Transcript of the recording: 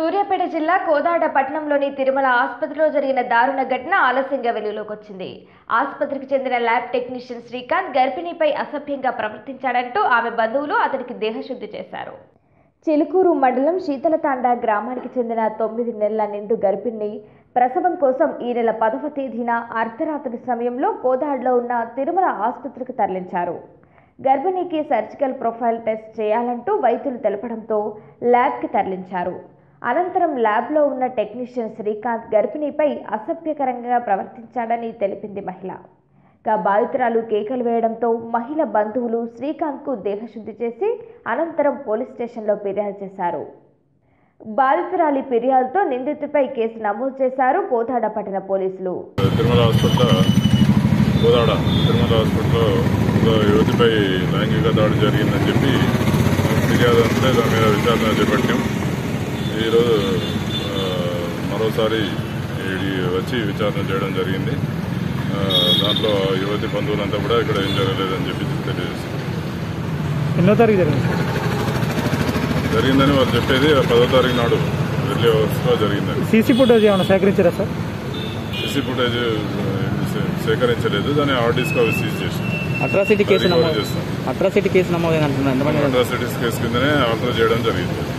సూర్యాపేట జిల్లా కోదాడ పట్టణంలోని తిరుమల ఆసుపత్రిలో జరిగిన దారుణ ఘటన ఆలస్యంగా వెలుగులోకి వచ్చింది ఆసుపత్రికి చెందిన ల్యాబ్ టెక్నీషియన్ శ్రీకాంత్ గర్భిణిపై అసభ్యంగా ప్రవర్తించాడంటూ ఆమె బంధువులు అతనికి దేహశుద్ధి చేశారు చిలుకూరు మండలం శీతలతాండ గ్రామానికి చెందిన తొమ్మిది నెలల నిండు గర్భిణి ప్రసవం కోసం ఈ నెల పదవ తేదీన అర్ధరాత్రి సమయంలో కోదాడ్లో ఉన్న తిరుమల ఆసుపత్రికి తరలించారు గర్భిణికి సర్జికల్ ప్రొఫైల్ టెస్ట్ చేయాలంటూ వైద్యులు తెలపడంతో ల్యాబ్కి తరలించారు అనంతరం ల్యాబ్లో ఉన్న టెక్నీషియన్ శ్రీకాంత్ గర్భిణిపై అసభ్యకరంగా ప్రవర్తించాడని తెలిపింది మహిళ ఇక బాధితురాలు కేకలు వేయడంతో మహిళ బంధువులు శ్రీకాంత్కు దేహశుద్ధి చేసి అనంతరం పోలీస్ స్టేషన్లో ఫిర్యాదు చేశారు బాధితురాలి ఫిర్యాదుతో నిందితుపై కేసు నమోదు చేశారు కోదాడ పట్టణ పోలీసులు తిరుమల హాస్పిటల్ కోదాడ తిరుమల హాస్పిటల్లో ఒక యువతిపై లైంగిక దాడి జరిగిందని చెప్పి ఫిర్యాదు అంతే దాని మీద విచారణ చేపట్టాం ఈరోజు ఆ, మరోసారి ఈడి వచ్చి విచారణ చేయడం జరిగింది ఆ, దాంట్లో యువతి బంధువులంతా కూడా ఇక్కడ ఏం జరగలేదని చెప్పి తెలియజేస్తారు ఎన్నో తారీఖు జరిగింది సార్ జరిగిందని వాళ్ళు చెప్పేది ఆ పదో తారీఖు నాడు వెళ్ళే వరుసలో జరిగిందని సీసీ ఫుటేజ్ ఏమైనా సేకరించారా సార్ సీసీ ఫుటేజ్ ఆ, సే- సేకరించలేదు దాన్ని ఆర్డీస్గా సీజ్ చేసి అట్రాసిటీ కేసు రికవరీ నమోదు చేస్తాం అట్రాసిటీ కేసు నమోదు అంటున్నారు ఎంతమంది అట్రాసిటీస్ కేసు కిందనే ఆల్టర్ చేయడం జరిగింది